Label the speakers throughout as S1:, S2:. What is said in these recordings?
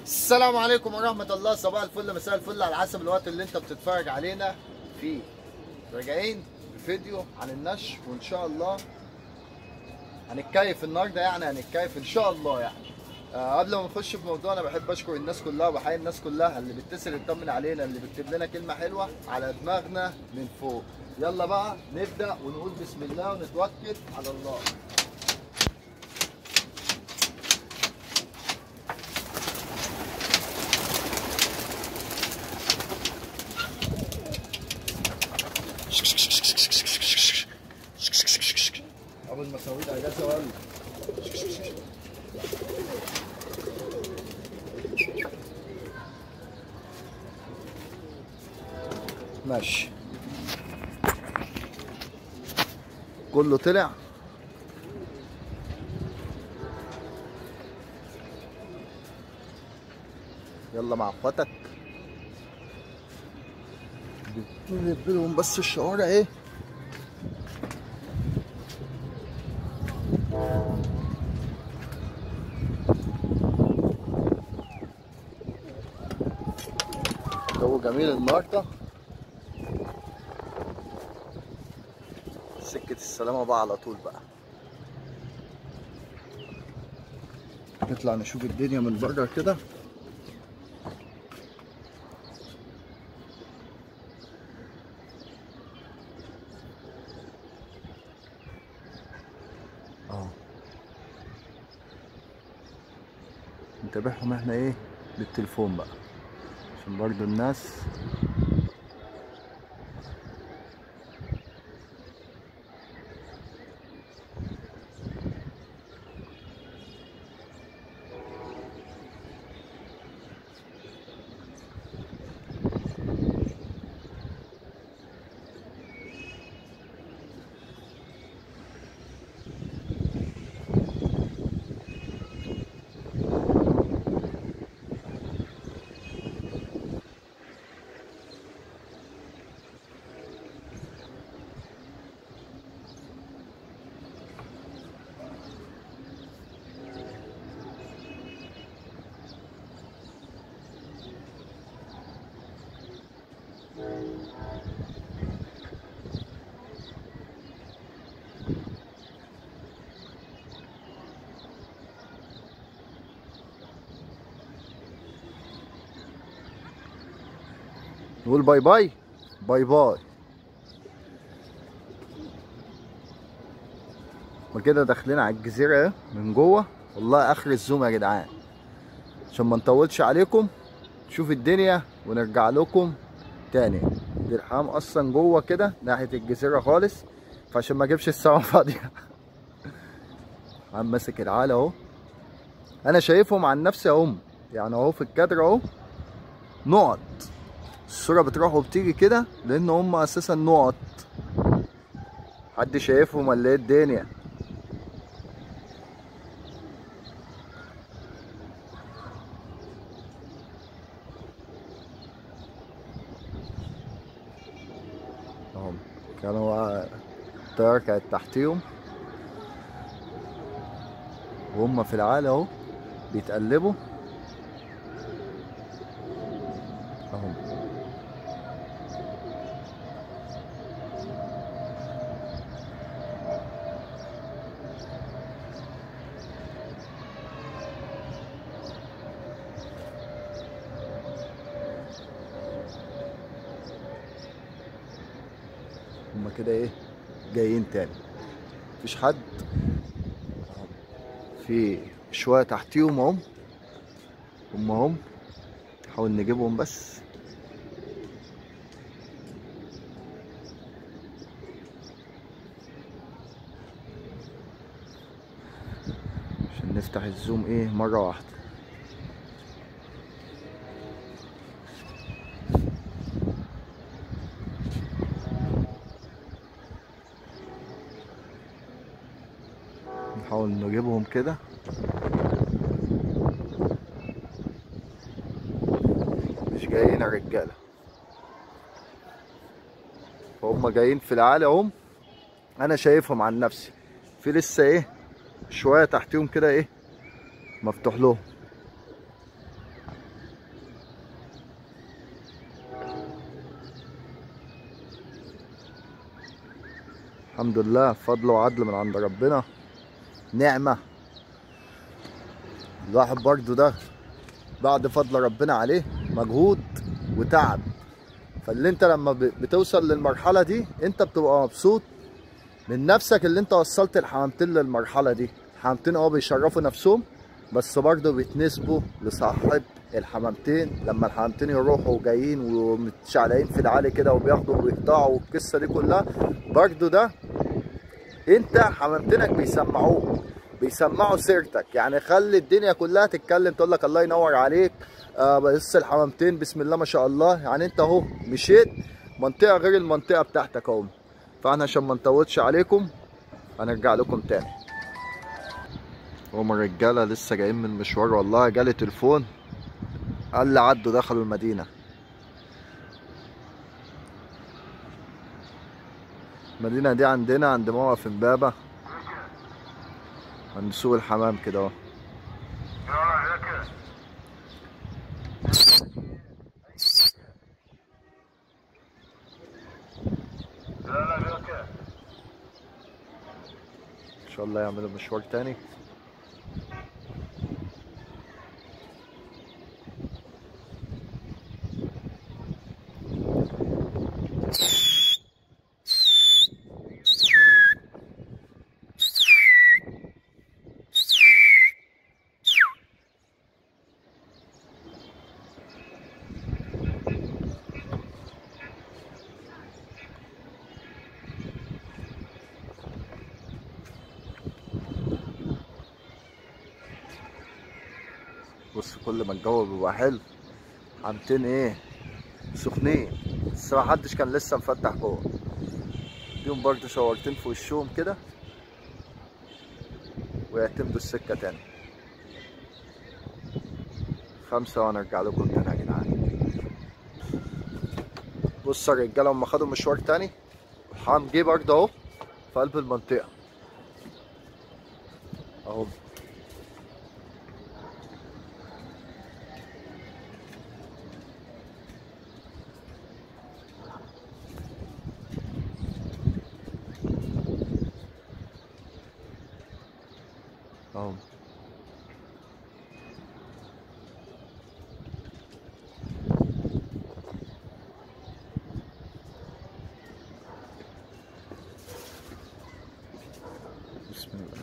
S1: السلام عليكم ورحمة الله صباح الفل مساء الفل على حسب الوقت اللي انت بتتفرج علينا فيه راجعين بفيديو عن النشر وان شاء الله هنتكيف النهارده يعني هنتكيف ان شاء الله يعني آه قبل ما نخش في موضوعنا بحب اشكر الناس كلها وبحيي الناس كلها اللي بتتصل تطمن علينا اللي بيكتب لنا كلمة حلوة على دماغنا من فوق يلا بقى نبدأ ونقول بسم الله ونتوكل على الله اول ما اسوي لها اجازه ولا ماشي كله طلع يلا مع اخواتك لهم بس الشوارع ايه جو جميل النهارده سكة السلامة بقى على طول بقى نطلع نشوف الدنيا من بره كده اه نتابعهم احنا ايه بالتليفون بقى عشان برضو الناس نقول باي باي باي باي وكده داخلين على الجزيرة اهي من جوه والله اخر الزوم يا جدعان عشان ما نطولش عليكم نشوف الدنيا ونرجع لكم تاني دي الحمام اصلا جوه كده ناحية الجزيرة خالص فعشان ما اجيبش السما فاضية عم ماسك العالة اهو انا شايفهم عن نفسي اهم يعني اهو في الكادر اهو نقط الصورة بتروح وبتيجي كده لان هم اساسا نقط حد شايفهم ولا ايه الدنيا اهم كانوا بقى الطيارة كانت تحتيهم وهم في العالة اهو بيتقلبوا اهم هما كده ايه جايين تاني مفيش حد في شوية تحتيهم اهم هما هم نحاول نجيبهم بس عشان نفتح الزوم ايه مرة واحدة نحاول نجيبهم كده مش جايين يا رجاله فهم جايين في العالي اهم انا شايفهم عن نفسي في لسه ايه شويه تحتيهم كده ايه مفتوح لهم الحمد لله فضل وعدل من عند ربنا نعمة الواحد برضو ده بعد فضل ربنا عليه مجهود وتعب فاللي انت لما ب- بتوصل للمرحلة دي انت بتبقى مبسوط من نفسك اللي انت وصلت الحمامتين للمرحلة دي الحمامتين اه بيشرفوا نفسهم بس برضه بيتنسبوا لصاحب الحمامتين لما الحمامتين يروحوا جايين ومتشعلقين في العالي كده وبياخدوا ويقطعوا والقصة دي كلها برضه ده انت حمامتينك بيسمعوك بيسمعوا سيرتك يعني خلي الدنيا كلها تتكلم تقول لك الله ينور عليك آه بس الحمامتين بسم الله ما شاء الله يعني انت اهو مشيت منطقه غير المنطقه بتاعتك اهو فاحنا عشان ما نطولش عليكم هنرجع لكم تاني هم الرجاله لسه جايين من المشوار والله جالي تليفون قال لي عدوا دخلوا المدينه المدينه دي عندنا عند موقف امبابه عند سوق الحمام كده اهو ان شاء الله يعملوا مشوار تاني بص كل ما الجو بيبقى حلو حمتين ايه سخنين بس ما حدش كان لسه مفتح جوه فيهم برضه شاورتين في وشهم كده ويعتمدوا السكة تاني خمسة وانا ارجع لكم تاني يا جدعان بص يا رجالة هما خدوا مشوار تاني الحمام جه برضه اهو في قلب المنطقة اهو اهو بسم الله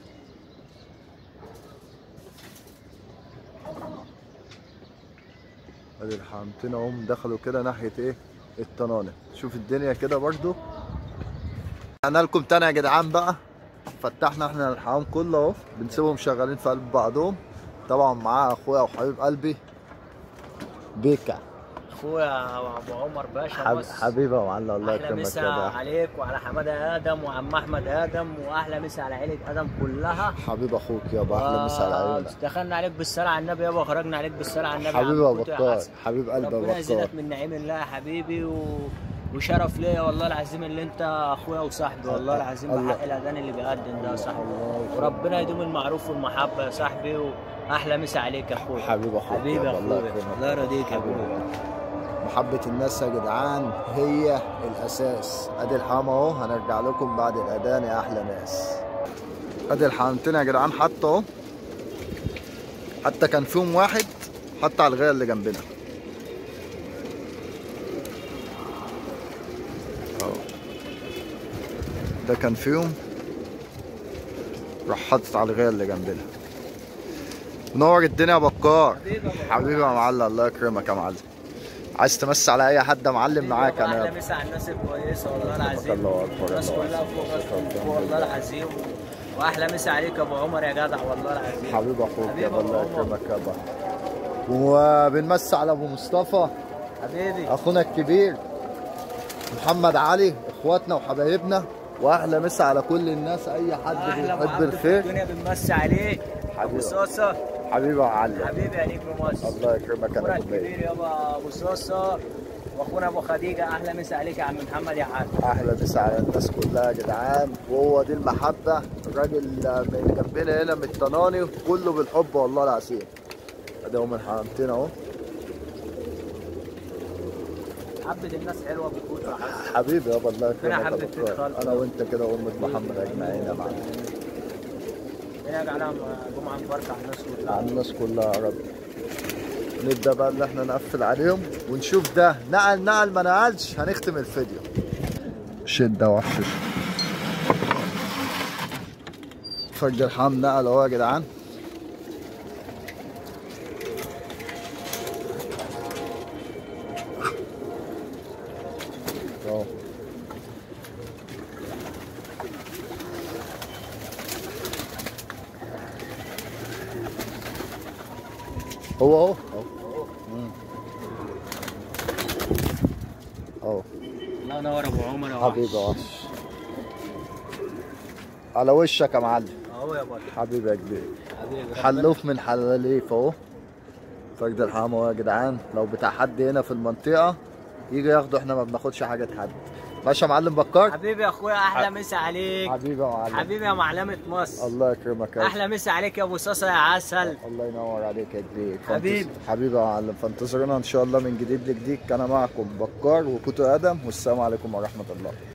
S1: ادي الحمامتين اهم دخلوا كده ناحية ايه الطنانة شوف الدنيا كده برضو انا لكم تاني يا جدعان بقى فتحنا احنا الحمام كله اهو بنسيبهم شغالين في قلب بعضهم طبعا معاه اخويا وحبيب قلبي بيكا
S2: اخويا ابو عمر باشا
S1: حب...
S2: بص
S1: حبيبي يا معلم الله
S2: احلى
S1: يكرمك
S2: مسا
S1: كده
S2: عليك وعلى حماده ادم وعم احمد ادم واحلى مسا على عيله ادم كلها
S1: حبيب اخوك يابا احلى مسا على
S2: آه،
S1: عيونك
S2: دخلنا عليك بالصلاه على النبي يابا وخرجنا عليك بالصلاه على النبي
S1: حبيبي يا
S2: عم كنت
S1: بكار
S2: حسن.
S1: حبيب قلبي
S2: ربنا
S1: يا بكار
S2: يزيدك من نعيم الله يا حبيبي و... وشرف ليا والله العظيم اللي انت اخويا وصاحبي والله العظيم
S1: الله.
S2: بحق الاذان اللي بيقدم ده يا صاحبي وربنا يدوم المعروف والمحبه يا صاحبي واحلى مسا عليك يا اخويا
S1: حبيب اخوك
S2: حبيبي يا
S1: يابا الله
S2: اخويا
S1: يكرمك
S2: الله يرضيك يا
S1: حبيبي.
S2: ابويا
S1: محبة الناس يا جدعان هي الأساس أدي الحمام أهو هنرجع لكم بعد الأذان يا أحلى ناس أدي الحمامتين يا جدعان حتى أهو حتى كان فيهم واحد حتى على الغاية اللي جنبنا أهو ده كان فيهم راح حاطط على الغاية اللي جنبنا نور الدنيا يا بكار
S2: حبيبي يا أبو
S1: حبيبي يا معلم الله يكرمك يا معلم عايز تمسي على اي حد يا معلم معاك
S2: احلى
S1: انا
S2: مسا على الناس الكويسه والله العظيم
S1: الله أكبر،
S2: الناس
S1: الله
S2: كلها
S1: أكبر.
S2: فوق راسكم فوق والله العظيم واحلى مسا عليك يا ابو عمر يا جدع والله العظيم
S1: حبيب اخوك
S2: حبيبي
S1: يا
S2: أبو
S1: الله
S2: عمر.
S1: يكرمك يابا وبنمسي على ابو مصطفى
S2: حبيبي
S1: اخونا الكبير محمد علي اخواتنا وحبايبنا واحلى مسا على كل الناس اي حد
S2: احلى
S1: بيحب
S2: محمد في
S1: الخير
S2: الدنيا بنمسي عليه ابو
S1: حبيبي.
S2: صوصه
S1: حبيبي يا معلم
S2: حبيبي يا نجم مصر
S1: الله يكرمك
S2: اخونا
S1: انا بالله
S2: الكبير يابا ابو صوصه واخونا ابو خديجه احلى مسا عليك يا عم محمد يا عم
S1: احلى مسا على الناس كلها يا جدعان وهو دي المحبه الراجل من جنبنا هنا من الطناني كله بالحب والله العظيم ادي هم الحمامتين اهو
S2: حبة الناس حلوة بتقول صح
S1: حبيبي يابا الله
S2: ربنا
S1: يكرمك يا
S2: يحبب فيك
S1: بكار
S2: خالص.
S1: انا وانت كده وامة محمد اجمعين يا معلم
S2: هنا يجعلها جمعة مباركة على الناس كلها
S1: على الناس كلها يا رب نبدا بقى ان احنا نقفل عليهم ونشوف ده نقل نقل ما نقلش هنختم الفيديو شده وحش فرج الحام نقل اهو يا جدعان اهو هو اهو اهو مم. اهو
S2: الله ينور ابو عمر يا
S1: حبيبي
S2: وحش
S1: يا وحش على وشك يا معلم
S2: اهو يا بطل
S1: حبيبي يا كبير
S2: حبيبي
S1: حلوف من حلاليف اهو فرد الحام اهو يا جدعان لو بتاع حد هنا في المنطقة يجي ياخده احنا ما بناخدش حاجة حد ماشي يا معلم بكار
S2: حبيبي يا اخويا احلى مسا عليك
S1: حبيبي يا معلم
S2: حبيبي يا معلمة مصر
S1: الله يكرمك يا
S2: احلى مسا عليك يا ابو صاصة يا عسل
S1: الله ينور عليك يا كبير
S2: حبيبي.
S1: فانتظ- حبيبي يا معلم فانتظرونا ان شاء الله من جديد لجديد كان معكم بكار وكوتو ادم والسلام عليكم ورحمه الله